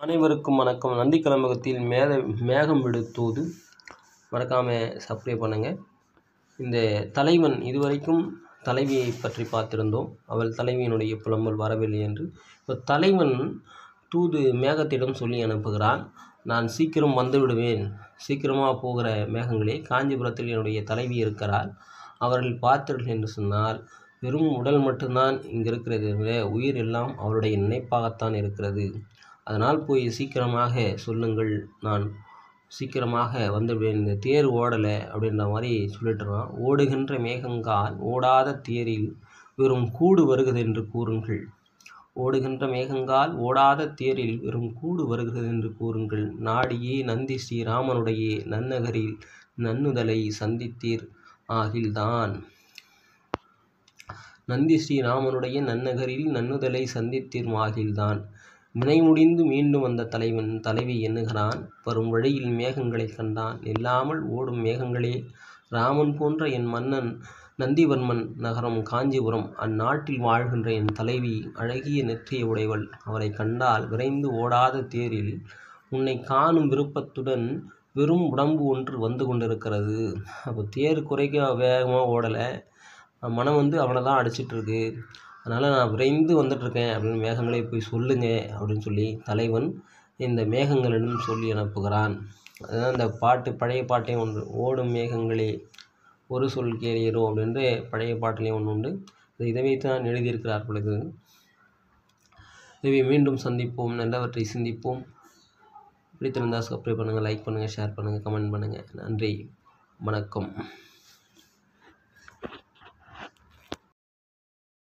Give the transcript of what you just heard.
அனைவருக்கும் வணக்கம் நந்தி கலம்பகத்தில் மேல மேகம் விடுத்தூது மறக்காமல் சப்ஸ்கிரைப் பண்ணுங்கள் இந்த தலைவன் இதுவரைக்கும் தலைவியை பற்றி பார்த்திருந்தோம் அவள் தலைவியினுடைய புலம்பல் வரவில்லை என்று இப்போ தலைவன் தூது மேகத்திடம் சொல்லி அனுப்புகிறான் நான் சீக்கிரம் வந்து விடுவேன் சீக்கிரமாக போகிற மேகங்களே காஞ்சிபுரத்தில் என்னுடைய தலைவி இருக்கிறார் அவர்கள் பார்த்தீர்கள் என்று சொன்னால் வெறும் உடல் மட்டும்தான் இங்கே இருக்கிறது தவிர உயிர் எல்லாம் அவருடைய நினைப்பாகத்தான் இருக்கிறது அதனால் போய் சீக்கிரமாக சொல்லுங்கள் நான் சீக்கிரமாக வந்துவிடுவேன் இந்த தேர் ஓடலை அப்படின்ற மாதிரி சொல்லிட்டுருக்கான் ஓடுகின்ற மேகங்கால் ஓடாத தேரில் வெறும் கூடு வருகிறது என்று கூறுங்கள் ஓடுகின்ற மேகங்கால் ஓடாத தேரில் வெறும் கூடு வருகிறது என்று கூறுங்கள் நாடியே நந்தி ஸ்ரீராமனுடைய நன்னகரில் நன்னுதலை சந்தித்தீர் ஆகில்தான் நந்தி ஸ்ரீராமனுடைய நன்னகரில் நன்னுதலை சந்தித்தீர் ஆகில்தான் வினை முடிந்து மீண்டும் வந்த தலைவன் தலைவி எண்ணுகிறான் வரும் வழியில் மேகங்களை கண்டான் இல்லாமல் ஓடும் மேகங்களே ராமன் போன்ற என் மன்னன் நந்திவர்மன் நகரம் காஞ்சிபுரம் அந்நாட்டில் வாழ்கின்ற என் தலைவி அழகிய நெற்றிய உடையவள் அவரை கண்டால் விரைந்து ஓடாத தேரில் உன்னை காணும் விருப்பத்துடன் வெறும் உடம்பு ஒன்று வந்து கொண்டிருக்கிறது அப்போ தேர் குறைக்க வேகமாக ஓடலை மனம் வந்து அவனை தான் அடிச்சிட்ருக்கு அதனால் நான் விரைந்து வந்துட்டுருக்கேன் அப்படின்னு மேகங்களே போய் சொல்லுங்க அப்படின்னு சொல்லி தலைவன் இந்த மேகங்களிடம் சொல்லி அனுப்புகிறான் அதுதான் இந்த பாட்டு பழைய பாட்டே ஒன்று ஓடும் மேகங்களே ஒரு சொல் கேரியரோ அப்படின்ற பழைய பாட்டிலே ஒன்று உண்டு இதை வைத்து தான் எழுதியிருக்கிறார் பொழுது இதை மீண்டும் சந்திப்போம் நல்லவற்றை சிந்திப்போம் பிடித்திருந்தால் சப்ஸ்கிரைப் பண்ணுங்கள் லைக் பண்ணுங்கள் ஷேர் பண்ணுங்கள் கமெண்ட் பண்ணுங்கள் நன்றி வணக்கம்